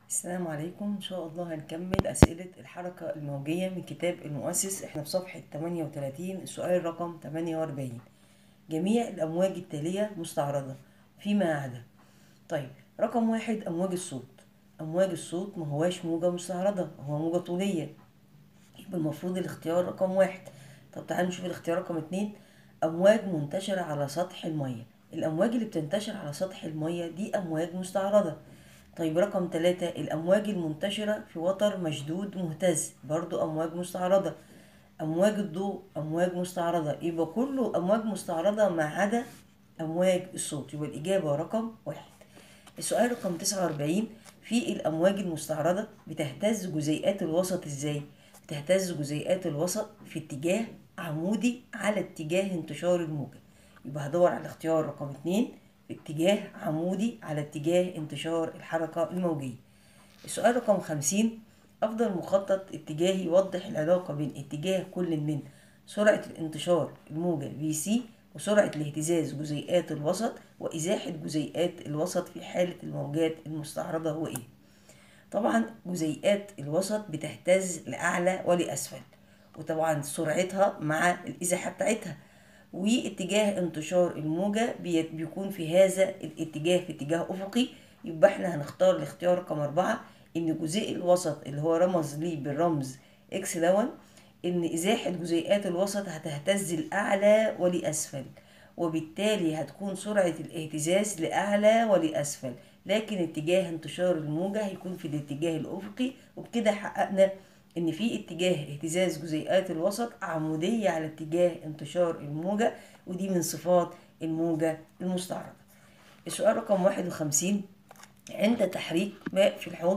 السلام عليكم ان شاء الله هنكمل اسئلة الحركة الموجية من كتاب المؤسس احنا في صفحة 38 السؤال رقم 48 جميع الامواج التالية مستعرضة فيما عدا طيب رقم واحد امواج الصوت امواج الصوت ما هواش موجة مستعرضة هو موجة طولية يبقى المفروض الاختيار رقم واحد طب تعالوا نشوف الاختيار رقم اتنين امواج منتشرة على سطح المية الامواج اللي بتنتشر على سطح المية دي امواج مستعرضة طيب رقم ثلاثة الأمواج المنتشرة في وتر مشدود مهتز برضو أمواج مستعرضة أمواج الضوء أمواج مستعرضة يبقى كله أمواج مستعرضة ما عدا أمواج الصوت يبقى الإجابة رقم واحد السؤال رقم تسعة وأربعين في الأمواج المستعرضة بتهتز جزيئات الوسط إزاي؟ بتهتز جزيئات الوسط في اتجاه عمودي على اتجاه انتشار الموجة يبقى هدور على الاختيار رقم اتنين اتجاه عمودي على اتجاه انتشار الحركة الموجية السؤال رقم خمسين أفضل مخطط اتجاهي يوضح العلاقة بين اتجاه كل من سرعة الانتشار الموجة VC وسرعة الاهتزاز جزيئات الوسط وإزاحة جزيئات الوسط في حالة الموجات المستعرضة هو إيه؟ طبعا جزيئات الوسط بتهتز لأعلى ولأسفل وطبعا سرعتها مع الإزاحة بتاعتها واتجاه انتشار الموجة بيكون في هذا الاتجاه في اتجاه أفقي يبقى احنا هنختار الاختيار رقم أربعة إن جزيء الوسط اللي هو رمز ليه بالرمز إكس لون إن إزاحة جزيئات الوسط هتهتز لأعلى ولأسفل وبالتالي هتكون سرعة الاهتزاز لأعلى ولأسفل لكن اتجاه انتشار الموجة هيكون في الاتجاه الأفقي وبكده حققنا ان في اتجاه اهتزاز جزيئات الوسط عمودية على اتجاه انتشار الموجة ودي من صفات الموجة المستعرضة السؤال رقم واحد وخمسين عند تحريك ماء في الحوض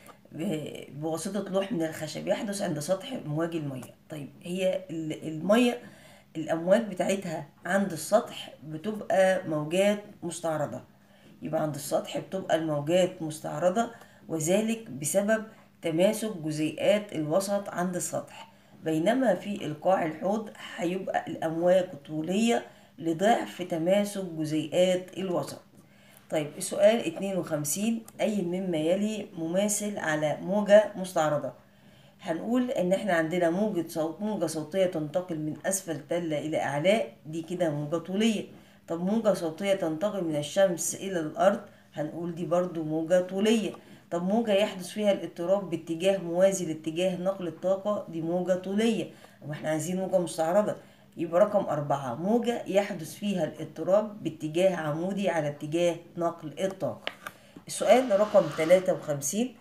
بواسطة لوح من الخشب يحدث عند سطح امواج المية طيب هي المية الامواج بتاعتها عند السطح بتبقى موجات مستعرضة يبقى عند السطح بتبقى الموجات مستعرضة وذلك بسبب تماسك جزيئات الوسط عند السطح بينما في القاع الحوض هيبقى الأمواج طولية لضعف تماسك جزيئات الوسط طيب السؤال 52 أي مما يلي مماثل على موجة مستعرضة هنقول ان احنا عندنا موجة صوت موجة صوتية تنتقل من اسفل تلة الى اعلاء دي كده موجة طولية طب موجة صوتية تنتقل من الشمس الى الارض هنقول دي برضو موجة طولية طب موجة يحدث فيها الاضطراب باتجاه موازي لاتجاه نقل الطاقة دي موجة طولية واحنا عايزين موجة مستعرضة يبقى رقم أربعة موجة يحدث فيها الاضطراب باتجاه عمودي على اتجاه نقل الطاقة السؤال رقم تلاتة وخمسين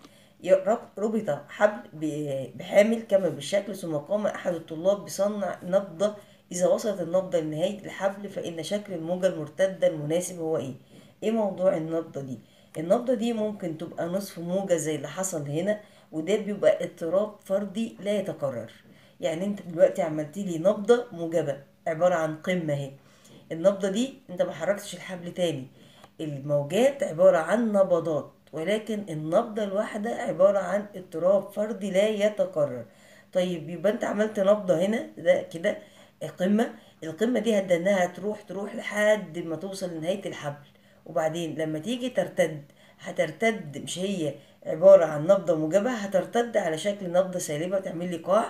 ربط حبل بحامل كما بالشكل ثم قام أحد الطلاب بصنع نبضة إذا وصلت النبضة لنهاية الحبل فإن شكل الموجة المرتدة المناسب هو إيه؟ إيه موضوع النبضة دي؟ النبضة دي ممكن تبقى نصف موجة زي اللي حصل هنا وده بيبقى اضطراب فردي لا يتكرر يعني انت دلوقتي عملت لي نبضة موجبة عبارة عن قمة اهي النبضة دي انت ما حركتش الحبل تاني الموجات عبارة عن نبضات ولكن النبضة الواحدة عبارة عن اضطراب فردي لا يتكرر طيب يبقى انت عملت نبضة هنا ده كده قمة القمة دي هتدنها تروح تروح لحد ما توصل لنهاية الحبل وبعدين لما تيجي ترتد هترتد مش هي عبارة عن نبضة موجبة هترتد على شكل نبضة سالبة تعمل لي قاع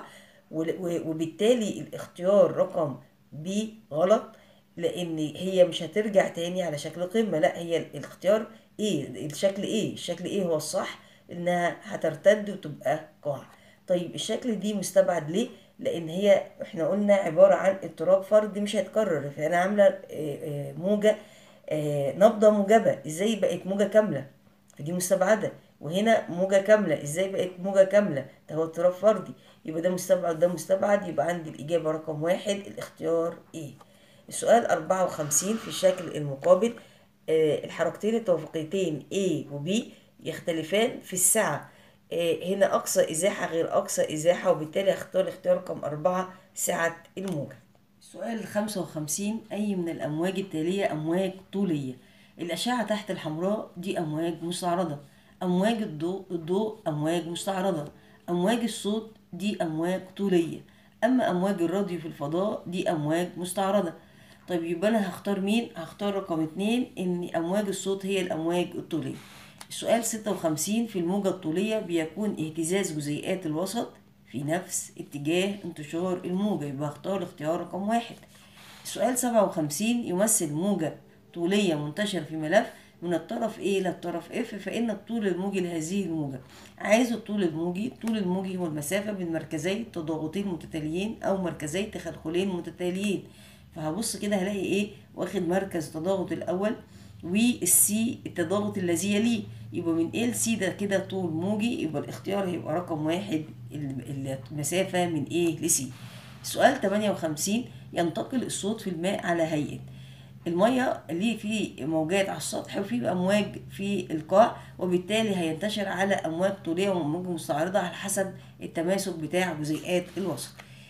وبالتالي الاختيار رقم ب غلط لان هي مش هترجع تاني على شكل قمة لا هي الاختيار ايه الشكل ايه الشكل ايه هو الصح انها هترتد وتبقى قاع طيب الشكل دي مستبعد ليه لان هي احنا قلنا عبارة عن اضطراب فردي مش هيتكرر فانا عاملة موجة آه نبضة موجبة ازاي بقت موجة كاملة فدي مستبعدة وهنا موجة كاملة ازاي بقت موجة كاملة ده هو اضطراب فردي يبقى ده مستبعد ده مستبعد يبقى عندي الإجابة رقم واحد الاختيار ايه السؤال أربعة وخمسين في الشكل المقابل آه الحركتين التوافقيتين A و B يختلفان في السعة آه هنا أقصى إزاحة غير أقصى إزاحة وبالتالي هختار الاختيار رقم أربعة سعة الموجة السؤال الخمسة وخمسين أي من الأمواج التالية أمواج طولية الأشعة تحت الحمراء دي أمواج مستعرضة أمواج الضوء الضوء أمواج مستعرضة أمواج الصوت دي أمواج طولية أما أمواج الراديو في الفضاء دي أمواج مستعرضة طيب يبقى أنا هختار مين؟ هختار رقم اتنين إن أمواج الصوت هي الأمواج الطولية السؤال ستة وخمسين في الموجة الطولية بيكون اهتزاز جزيئات الوسط في نفس اتجاه انتشار الموجة يبقى اختار اختيار رقم واحد السؤال سبعة وخمسين يمثل موجة طولية منتشرة في ملف من الطرف A إلى الطرف F فإن الطول الموجي لهذه الموجة عايز الطول الموجي الطول الموجي هو المسافة بين مركزي تضاغطين متتاليين أو مركزي تخلخلين متتاليين فهبص كده هلاقي إيه واخد مركز تضاغط الأول والسي التضاغط الذي يليه يبقى من A ل C ده كده طول موجي يبقى الاختيار هيبقى رقم واحد المسافة من A ل C سؤال 58 ينتقل الصوت في الماء على هيئة المية اللي في موجات على السطح وفي أمواج في القاع وبالتالي هينتشر على أمواج طولية وأمواج مستعرضة على حسب التماسك بتاع جزيئات الوسط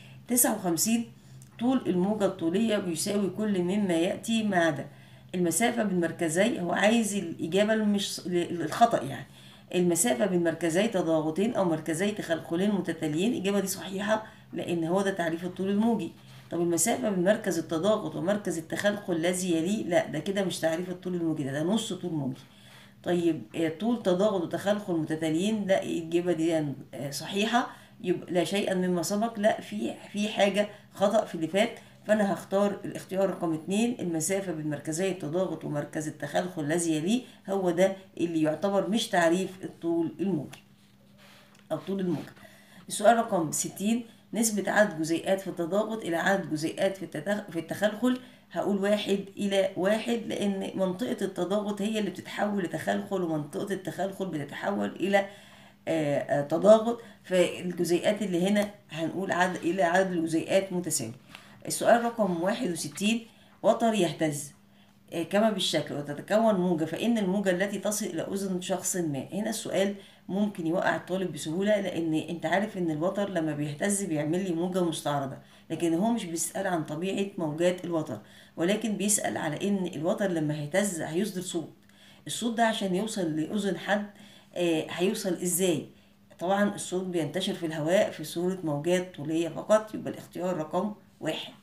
59 طول الموجة الطولية بيساوي كل مما يأتي ما عدا المسافة بين مركزي هو عايز الإجابة مش الخطأ يعني المسافة بين مركزي تضاغطين أو مركزي تخلخلين متتاليين الإجابة دي صحيحة لأن هو ده تعريف الطول الموجي طب المسافة بين مركز التضاغط ومركز التخلخل الذي يليه لا ده كده مش تعريف الطول الموجي ده, ده نص طول موجي طيب طول تضاغط وتخلخل متتاليين لا الإجابة دي صحيحة يبقى لا شيئا مما سبق لا في في حاجة خطأ في اللي فات فأنا هختار الاختيار رقم اتنين المسافة بين مركزي التضاغط ومركز التخلخل الذي يليه هو ده اللي يعتبر مش تعريف الطول الموجي أو طول الموجة السؤال رقم ستين نسبة عدد جزيئات في التضاغط إلى عدد جزيئات في, في التخلخل هقول واحد إلى واحد لأن منطقة التضاغط هي اللي بتتحول لتخلخل ومنطقة التخلخل بتتحول إلى آآ آآ تضاغط فالجزيئات اللي هنا هنقول عدد إلى عدد الجزيئات متساوي السؤال رقم واحد وستين وتر يهتز كما بالشكل وتتكون موجة فإن الموجة التي تصل إلى أذن شخص ما هنا السؤال ممكن يوقع الطالب بسهولة لأن أنت عارف إن الوتر لما بيهتز بيعمل لي موجة مستعرضة لكن هو مش بيسأل عن طبيعة موجات الوتر ولكن بيسأل على إن الوتر لما هيهتز هيصدر صوت الصوت ده عشان يوصل لأذن حد آه هيوصل إزاي طبعا الصوت بينتشر في الهواء في صورة موجات طولية فقط يبقى الاختيار رقم واحد